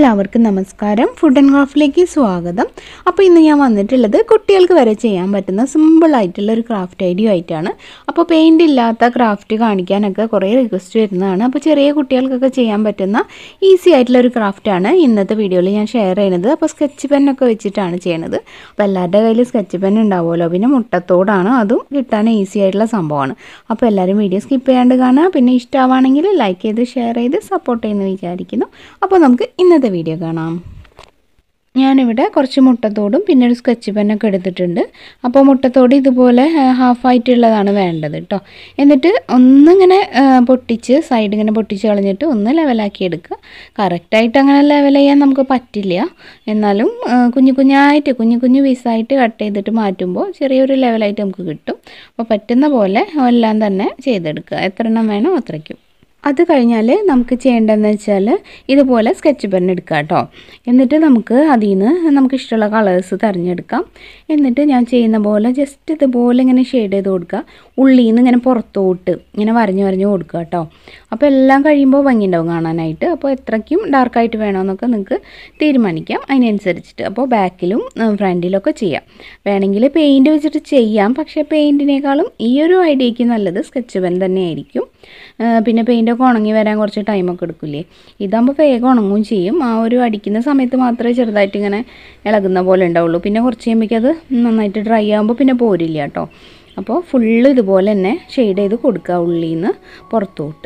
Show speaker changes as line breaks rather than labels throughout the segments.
എല്ലാവർക്കും നമസ്കാരം food and ക്രാഫ്റ്റിലേക്ക് സ്വാഗതം അപ്പോൾ ഇന്ന് ഞാൻ വന്നിട്ടുള്ളത് കുട്ടികൾക്ക് വരെ ചെയ്യാൻ പറ്റുന്ന സിമ്പിൾ ആയിട്ടുള്ള ഒരു ക്രാഫ്റ്റ് ഐഡിയ ആയിട്ടാണ് അപ്പോൾ പെയിൻ്റ് ഇല്ലാത്ത ക്രാഫ്റ്റ് കാണിക്കാനൊക്കെ കുറേ റിക്വസ്റ്റ് വരുന്നതാണ് അപ്പോൾ ചെറിയ കുട്ടികൾക്കൊക്കെ ചെയ്യാൻ പറ്റുന്ന ഈസി ആയിട്ടുള്ള ഒരു ക്രാഫ്റ്റാണ് ഇന്നത്തെ വീഡിയോയിൽ ഞാൻ ഷെയർ ചെയ്യുന്നത് അപ്പോൾ സ്കെച്ച് പെന്നൊക്കെ വെച്ചിട്ടാണ് ചെയ്യണത് അപ്പോൾ എല്ലാവരുടെ കയ്യിൽ സ്കെച്ച് പെൻ ഉണ്ടാവുമല്ലോ പിന്നെ മുട്ടത്തോടാണ് അതും കിട്ടാൻ ഈസി ആയിട്ടുള്ള സംഭവമാണ് അപ്പോൾ എല്ലാവരും വീഡിയോ സ്കിപ്പ് ചെയ്യാണ്ട് കാണുക പിന്നെ ഇഷ്ടമാണെങ്കിൽ ലൈക്ക് ചെയ്ത് ഷെയർ ചെയ്ത് സപ്പോർട്ട് ചെയ്യുന്നു വിചാരിക്കുന്നു അപ്പോൾ നമുക്ക് ഇന്നത്തെ വീഡിയോ കാണാം ഞാനിവിടെ കുറച്ച് മുട്ടത്തോടും പിന്നെ ഒരു സ്കെച്ച് പെന്നൊക്കെ എടുത്തിട്ടുണ്ട് അപ്പോൾ മുട്ടത്തോട് ഇതുപോലെ ഹാഫ് ആയിട്ടുള്ളതാണ് വേണ്ടത് കേട്ടോ എന്നിട്ട് ഒന്നിങ്ങനെ ആ, പൊട്ടിച്ച് സൈഡ് ഇങ്ങനെ പൊട്ടിച്ച് കളഞ്ഞിട്ട് ഒന്ന് ലെവലാക്കി എടുക്കുക കറക്റ്റായിട്ട് അങ്ങനെ ലെവൽ ചെയ്യാൻ നമുക്ക് പറ്റില്ല എന്നാലും ആ, കുഞ്ഞു കുഞ്ഞായിട്ട് കുഞ്ഞു കുഞ്ഞു പീസായിട്ട് കട്ട് ചെയ്തിട്ട് മാറ്റുമ്പോൾ ചെറിയൊരു ലെവലായിട്ട് നമുക്ക് കിട്ടും അപ്പോൾ പറ്റുന്ന പോലെ എല്ലാം തന്നെ ചെയ്തെടുക്കുക എത്ര എണ്ണം വേണോ അത്രയ്ക്കും അത് കഴിഞ്ഞാൽ നമുക്ക് ചെയ്യേണ്ടതെന്ന് വെച്ചാൽ ഇതുപോലെ സ്കെച്ച് പെൻ എടുക്കുക കേട്ടോ എന്നിട്ട് നമുക്ക് അതിൽ നിന്ന് നമുക്ക് ഇഷ്ടമുള്ള കളേഴ്സ് തിരഞ്ഞെടുക്കാം എന്നിട്ട് ഞാൻ ചെയ്യുന്ന പോലെ ജസ്റ്റ് ഇതുപോലെ ഇങ്ങനെ ഷെയ്ഡ് ചെയ്ത് കൊടുക്കുക ഉള്ളിൽ നിന്ന് ഇങ്ങനെ പുറത്തോട്ട് ഇങ്ങനെ വരഞ്ഞ് വരഞ്ഞ് കൊടുക്കുക കേട്ടോ അപ്പോൾ എല്ലാം കഴിയുമ്പോൾ ഭംഗിയുണ്ടാവും കാണാനായിട്ട് അപ്പോൾ എത്രയ്ക്കും ഡാർക്കായിട്ട് വേണമെന്നൊക്കെ നിങ്ങൾക്ക് തീരുമാനിക്കാം അതിനനുസരിച്ചിട്ട് അപ്പോൾ ബാക്കിലും ഫ്രണ്ടിലൊക്കെ ചെയ്യാം വേണമെങ്കിൽ പെയിൻറ്റ് വെച്ചിട്ട് ചെയ്യാം പക്ഷേ പെയിൻറ്റിനേക്കാളും ഈ ഒരു ഐഡിയയ്ക്ക് നല്ലത് സ്കെച്ച് പെൻ തന്നെയായിരിക്കും ആ, പിന്നെ പെയിൻ്റൊക്കെ ഉണങ്ങി വരാൻ കുറച്ച് ടൈമൊക്കെ എടുക്കില്ലേ ഇതാകുമ്പോൾ വേഗം ഉണങ്ങുകയും ചെയ്യും ആ ഒരു അടിക്കുന്ന സമയത്ത് മാത്രമേ ചെറുതായിട്ട് ഇങ്ങനെ ഇളകുന്ന പോലെ ഉണ്ടാവുള്ളൂ പിന്നെ കുറച്ച് കഴിയുമ്പോഴേക്കും അത് നന്നായിട്ട് ഡ്രൈ ആകുമ്പോൾ പിന്നെ പോരില്ല കേട്ടോ അപ്പോൾ ഫുള്ള് ഇതുപോലെ തന്നെ ഷെയ്ഡ് ചെയ്ത് കൊടുക്കുക ഉള്ളിൽ നിന്ന് പുറത്തോട്ട്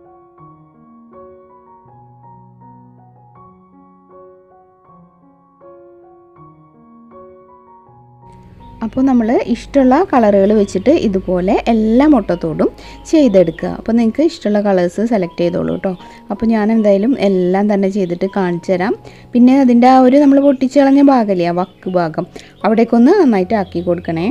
അപ്പോൾ നമ്മൾ ഇഷ്ടമുള്ള കളറുകൾ വെച്ചിട്ട് ഇതുപോലെ എല്ലാ മുട്ടത്തോടും ചെയ്തെടുക്കുക അപ്പോൾ നിങ്ങൾക്ക് ഇഷ്ടമുള്ള കളേഴ്സ് സെലക്ട് ചെയ്തോളൂ കേട്ടോ അപ്പോൾ ഞാൻ എന്തായാലും എല്ലാം തന്നെ ചെയ്തിട്ട് കാണിച്ചു തരാം പിന്നെ അതിൻ്റെ ആ ഒരു നമ്മൾ പൊട്ടിച്ച് കളഞ്ഞ ഭാഗമില്ലേ ആ വക്ക് ഭാഗം അവിടേക്കൊന്ന് നന്നായിട്ട് ആക്കി കൊടുക്കണേ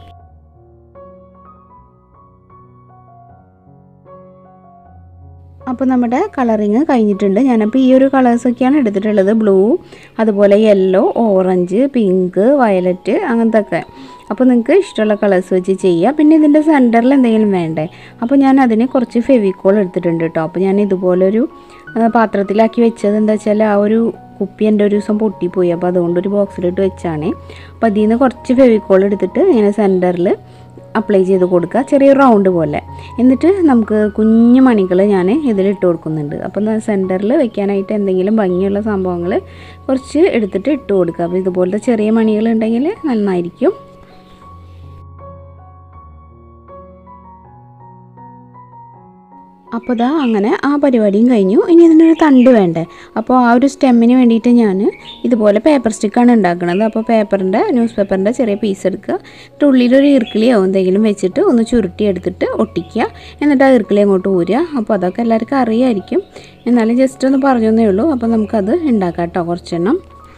അപ്പോൾ നമ്മുടെ കളറിങ് കഴിഞ്ഞിട്ടുണ്ട് ഞാനപ്പോൾ ഈ ഒരു കളേഴ്സൊക്കെയാണ് എടുത്തിട്ടുള്ളത് ബ്ലൂ അതുപോലെ യെല്ലോ ഓറഞ്ച് പിങ്ക് വയലറ്റ് അങ്ങനത്തെ ഒക്കെ അപ്പോൾ നിങ്ങൾക്ക് ഇഷ്ടമുള്ള കളേഴ്സ് വെച്ച് ചെയ്യുക പിന്നെ ഇതിൻ്റെ സെൻറ്ററിൽ എന്തെങ്കിലും വേണ്ടേ അപ്പോൾ ഞാൻ അതിന് കുറച്ച് ഫെവിക്കോൾ എടുത്തിട്ടുണ്ട് കേട്ടോ അപ്പോൾ ഞാൻ ഇതുപോലൊരു ആ, പാത്രത്തിലാക്കി വെച്ചത് എന്താ വെച്ചാൽ ആ ഒരു കുപ്പി എൻ്റെ ഒരു ദിവസം പൊട്ടിപ്പോയി അപ്പോൾ അതുകൊണ്ട് ഒരു ബോക്സിലിട്ട് വെച്ചാണ് അപ്പോൾ അതിൽ നിന്ന് കുറച്ച് ഫെവിക്കോൾ എടുത്തിട്ട് ഇങ്ങനെ സെൻറ്ററിൽ അപ്ലൈ ചെയ്ത് കൊടുക്കുക ചെറിയ റൗണ്ട് പോലെ എന്നിട്ട് നമുക്ക് കുഞ്ഞു മണികൾ ഞാൻ ഇതിലിട്ട് കൊടുക്കുന്നുണ്ട് അപ്പം സെൻറ്ററിൽ വെക്കാനായിട്ട് എന്തെങ്കിലും ഭംഗിയുള്ള സംഭവങ്ങൾ കുറച്ച് എടുത്തിട്ട് ഇട്ട് കൊടുക്കുക അപ്പോൾ ഇതുപോലത്തെ ചെറിയ മണികൾ ഉണ്ടെങ്കിൽ നന്നായിരിക്കും അപ്പോൾ ദാ അങ്ങനെ ആ പരിപാടിയും കഴിഞ്ഞു ഇനി ഇതിനൊരു തണ്ട് വേണ്ടേ അപ്പോൾ ആ ഒരു സ്റ്റെമ്മിന് വേണ്ടിയിട്ട് ഞാൻ ഇതുപോലെ പേപ്പർ സ്റ്റിക്കാണ് ഉണ്ടാക്കുന്നത് അപ്പോൾ പേപ്പറിൻ്റെ ന്യൂസ് പേപ്പറിൻ്റെ ചെറിയ പീസ് എടുക്കുക എന്നിട്ട് ഉള്ളിലൊരു ഇർക്കിളിയോ എന്തെങ്കിലും വെച്ചിട്ട് ഒന്ന് ചുരുട്ടി എടുത്തിട്ട് ഒട്ടിക്കുക എന്നിട്ട് ആ ഇർക്കിളി അങ്ങോട്ട് ഊരുക അപ്പോൾ അതൊക്കെ എല്ലാവർക്കും അറിയായിരിക്കും എന്നാലും ജസ്റ്റ് ഒന്ന് പറഞ്ഞതേ ഉള്ളൂ അപ്പോൾ നമുക്കത് ഉണ്ടാക്കാം കേട്ടോ കുറച്ചെണ്ണം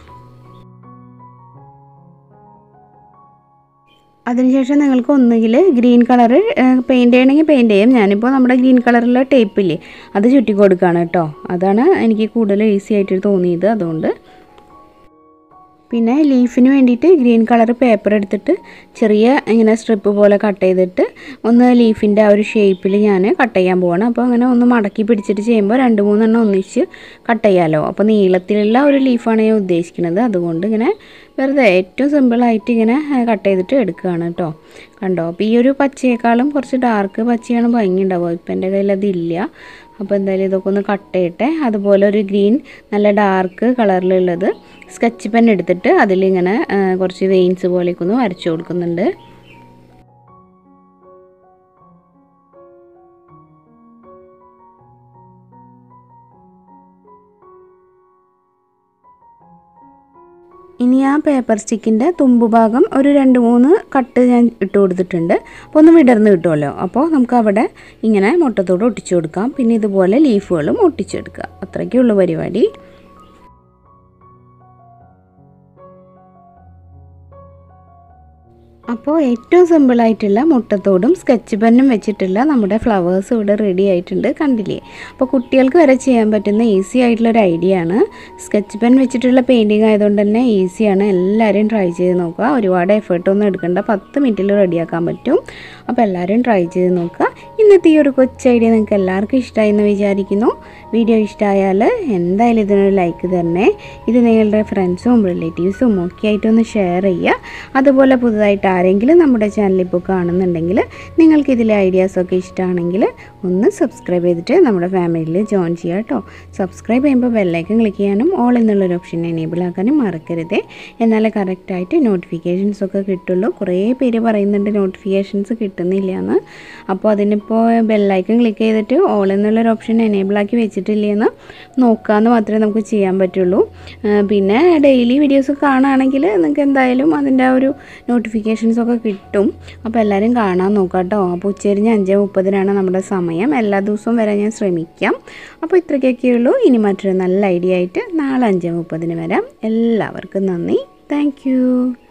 അതിനുശേഷം നിങ്ങൾക്ക് ഒന്നുകിൽ ഗ്രീൻ കളർ പെയിൻറ്റ് ചെയ്യണമെങ്കിൽ പെയിൻറ്റ് ചെയ്യാം ഞാനിപ്പോൾ നമ്മുടെ ഗ്രീൻ കളറിലുള്ള ടേപ്പില്ലേ അത് ചുറ്റി കൊടുക്കുകയാണ് കേട്ടോ അതാണ് എനിക്ക് കൂടുതൽ ഈസി ആയിട്ട് തോന്നിയത് അതുകൊണ്ട് പിന്നെ ലീഫിന് വേണ്ടിയിട്ട് ഗ്രീൻ കളർ പേപ്പർ എടുത്തിട്ട് ചെറിയ ഇങ്ങനെ സ്ട്രിപ്പ് പോലെ കട്ട് ചെയ്തിട്ട് ഒന്ന് ലീഫിൻ്റെ ആ ഒരു ഷേപ്പിൽ ഞാൻ കട്ട് ചെയ്യാൻ പോവാണ് അപ്പോൾ അങ്ങനെ ഒന്ന് മടക്കി പിടിച്ചിട്ട് ചെയ്യുമ്പോൾ രണ്ട് മൂന്നെണ്ണം ഒന്നിച്ച് കട്ട് ചെയ്യാമല്ലോ അപ്പോൾ നീളത്തിലുള്ള ഒരു ലീഫാണ് ഞാൻ ഉദ്ദേശിക്കുന്നത് അതുകൊണ്ട് ഇങ്ങനെ വെറുതെ ഏറ്റവും സിമ്പിളായിട്ട് ഇങ്ങനെ കട്ട് ചെയ്തിട്ട് എടുക്കുകയാണ് കേട്ടോ കണ്ടോ അപ്പോൾ ഈ ഒരു പച്ചയേക്കാളും കുറച്ച് ഡാർക്ക് പച്ചയാണ് ഭംഗി ഉണ്ടാവുക ഇപ്പം എൻ്റെ കയ്യിൽ അതില്ല അപ്പോൾ എന്തായാലും ഇതൊക്കെ ഒന്ന് കട്ട് ചെയ്യട്ടെ അതുപോലെ ഒരു ഗ്രീൻ നല്ല ഡാർക്ക് കളറിലുള്ളത് സ്കെച്ച് പെൻ എടുത്തിട്ട് അതിലിങ്ങനെ ആ, കുറച്ച് വെയിൻസ് പോലെയൊക്കെ ഒന്ന് വരച്ചു കൊടുക്കുന്നുണ്ട് ഇനി ആ പേപ്പർ സ്റ്റിക്കിൻ്റെ തുമ്പ് ഭാഗം ഒരു രണ്ട് മൂന്ന് കട്ട് ഞാൻ ഇട്ട് കൊടുത്തിട്ടുണ്ട് അപ്പോൾ ഒന്ന് വിടർന്ന് കിട്ടുമല്ലോ അപ്പോൾ നമുക്ക് അവിടെ ഇങ്ങനെ മുട്ടത്തോട് ഒട്ടിച്ചു കൊടുക്കാം പിന്നെ ഇതുപോലെ ലീഫുകളും ഒട്ടിച്ചെടുക്കുക അത്രയ്ക്കേ ഉള്ളൂ പരിപാടി അപ്പോൾ ഏറ്റവും സിമ്പിളായിട്ടുള്ള മുട്ടത്തോടും സ്കെച്ച് പെന്നും വെച്ചിട്ടുള്ള നമ്മുടെ ഫ്ലവേഴ്സ് ഇവിടെ റെഡി ആയിട്ടുണ്ട് കണ്ടില്ലേ അപ്പോൾ കുട്ടികൾക്ക് വരെ ചെയ്യാൻ പറ്റുന്ന ഈസി ആയിട്ടുള്ള ഒരു ഐഡിയ ആണ് സ്കെച്ച് പെൻ വെച്ചിട്ടുള്ള പെയിൻറ്റിങ് ആയതുകൊണ്ട് തന്നെ ഈസിയാണ് എല്ലാവരും ട്രൈ ചെയ്ത് നോക്കുക ഒരുപാട് എഫേർട്ടൊന്നും എടുക്കേണ്ട പത്ത് മിനിറ്റിൽ റെഡിയാക്കാൻ പറ്റും അപ്പോൾ എല്ലാവരും ട്രൈ ചെയ്ത് നോക്കുക ഇന്നത്തെ ഈ ഒരു കൊച്ചു ഐഡിയ നിങ്ങൾക്ക് എല്ലാവർക്കും ഇഷ്ടമായി എന്ന് വിചാരിക്കുന്നു വീഡിയോ ഇഷ്ടമായാൽ എന്തായാലും ഇതിനൊരു ലൈക്ക് തരണേ ഇത് നിങ്ങളുടെ ഫ്രണ്ട്സും റിലേറ്റീവ്സും ഒക്കെ ആയിട്ടൊന്ന് ഷെയർ ചെയ്യുക അതുപോലെ പുതുതായിട്ട് ആരെങ്കിലും നമ്മുടെ ചാനൽ ഇപ്പോൾ കാണുന്നുണ്ടെങ്കിൽ നിങ്ങൾക്ക് ഇതിലെ ഐഡിയാസൊക്കെ ഇഷ്ടമാണെങ്കിൽ ഒന്ന് സബ്സ്ക്രൈബ് ചെയ്തിട്ട് നമ്മുടെ ഫാമിലിയിൽ ജോയിൻ ചെയ്യുക കേട്ടോ സബ്സ്ക്രൈബ് ചെയ്യുമ്പോൾ ബെല്ലൈക്കൻ ക്ലിക്ക് ചെയ്യാനും ഓൾ എന്നുള്ളൊരു ഓപ്ഷൻ എനേബിൾ ആക്കാനും മറക്കരുതേ എന്നാലേ കറക്റ്റായിട്ട് നോട്ടിഫിക്കേഷൻസ് ഒക്കെ കിട്ടുള്ളൂ കുറേ പേര് പറയുന്നുണ്ട് നോട്ടിഫിക്കേഷൻസ് കിട്ടുന്നില്ല എന്ന് അപ്പോൾ അതിനിപ്പോൾ ബെല്ലൈക്കൺ ക്ലിക്ക് ചെയ്തിട്ട് ഓൾ എന്നുള്ളൊരു ഓപ്ഷൻ എനേബിൾ ആക്കി വെച്ചിട്ടില്ലെന്ന് നോക്കാമെന്ന് മാത്രമേ നമുക്ക് ചെയ്യാൻ പറ്റുള്ളൂ ആ, പിന്നെ ഡെയിലി വീഡിയോസ് കാണുകയാണെങ്കിൽ നിങ്ങൾക്ക് എന്തായാലും അതിൻ്റെ ആ ഒരു നോട്ടിഫിക്കേഷൻസ് ഒക്കെ കിട്ടും അപ്പോൾ എല്ലാവരും കാണാൻ നോക്കാം കേട്ടോ അപ്പോൾ ഉച്ചരിഞ്ഞ് അഞ്ച് മുപ്പതിനാണ് നമ്മുടെ സമയം എല്ലാ ദിവസവും വരാൻ ഞാൻ ശ്രമിക്കാം അപ്പോൾ ഇത്രയ്ക്കൊക്കെ ഉള്ളൂ ഇനി മറ്റൊരു നല്ല ഐഡിയ ആയിട്ട് നാളെ അഞ്ച് മുപ്പതിന് വരാം എല്ലാവർക്കും നന്ദി താങ്ക്